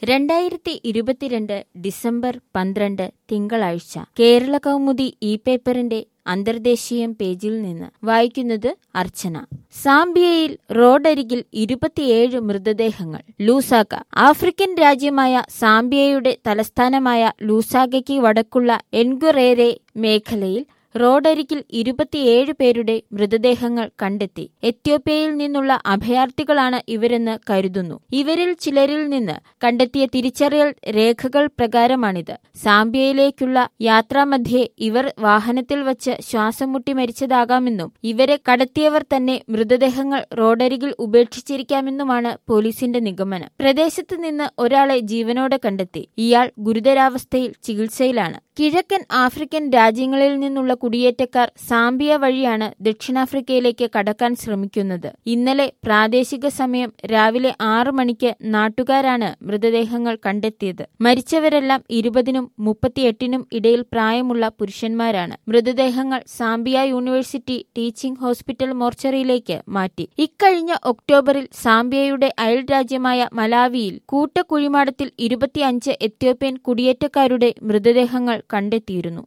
രണ്ടായിരത്തി ഇരുപത്തിരണ്ട് ഡിസംബർ പന്ത്രണ്ട് തിങ്കളാഴ്ച കേരള കൗമുദി ഇ പേപ്പറിന്റെ അന്തർദേശീയം പേജിൽ നിന്ന് വായിക്കുന്നത് അർച്ചന സാംബിയയിൽ റോഡരികിൽ ഇരുപത്തിയേഴ് മൃതദേഹങ്ങൾ ലൂസാക്ക ആഫ്രിക്കൻ രാജ്യമായ സാംബിയയുടെ തലസ്ഥാനമായ ലൂസാക്കയ്ക്ക് വടക്കുള്ള എൻഗുറേരെ മേഖലയിൽ റോഡരികിൽ ഇരുപത്തിയേഴ് പേരുടെ മൃതദേഹങ്ങൾ കണ്ടെത്തി എത്യോപ്യയിൽ നിന്നുള്ള അഭയാർത്ഥികളാണ് ഇവരെന്ന് കരുതുന്നു ഇവരിൽ ചിലരിൽ നിന്ന് കണ്ടെത്തിയ തിരിച്ചറിയൽ രേഖകൾ പ്രകാരമാണിത് സാംബിയയിലേക്കുള്ള യാത്രാമധ്യേ ഇവർ വാഹനത്തിൽ വച്ച് ശ്വാസം മുട്ടി മരിച്ചതാകാമെന്നും ഇവരെ കടത്തിയവർ തന്നെ മൃതദേഹങ്ങൾ റോഡരികിൽ ഉപേക്ഷിച്ചിരിക്കാമെന്നുമാണ് പോലീസിന്റെ നിഗമനം പ്രദേശത്ത് നിന്ന് ഒരാളെ ജീവനോടെ കണ്ടെത്തി ഇയാൾ ഗുരുതരാവസ്ഥയിൽ ചികിത്സയിലാണ് കിഴക്കൻ ആഫ്രിക്കൻ രാജ്യങ്ങളിൽ നിന്നുള്ള കുടിയേറ്റക്കാർ സാംബിയ വഴിയാണ് ദക്ഷിണാഫ്രിക്കയിലേക്ക് കടക്കാൻ ശ്രമിക്കുന്നത് ഇന്നലെ പ്രാദേശിക സമയം രാവിലെ ആറു മണിക്ക് നാട്ടുകാരാണ് മൃതദേഹങ്ങൾ കണ്ടെത്തിയത് മരിച്ചവരെല്ലാം ഇരുപതിനും മുപ്പത്തിയെട്ടിനും ഇടയിൽ പ്രായമുള്ള പുരുഷന്മാരാണ് മൃതദേഹങ്ങൾ സാംബിയ യൂണിവേഴ്സിറ്റി ടീച്ചിംഗ് ഹോസ്പിറ്റൽ മോർച്ചറിയിലേക്ക് മാറ്റി ഇക്കഴിഞ്ഞ ഒക്ടോബറിൽ സാംബിയയുടെ അയൽ രാജ്യമായ മലാവിയിൽ കൂട്ടക്കുഴിമാടത്തിൽ ഇരുപത്തിയഞ്ച് എത്യോപ്യൻ കുടിയേറ്റക്കാരുടെ മൃതദേഹങ്ങൾ കണ്ടെത്തിയിരുന്നു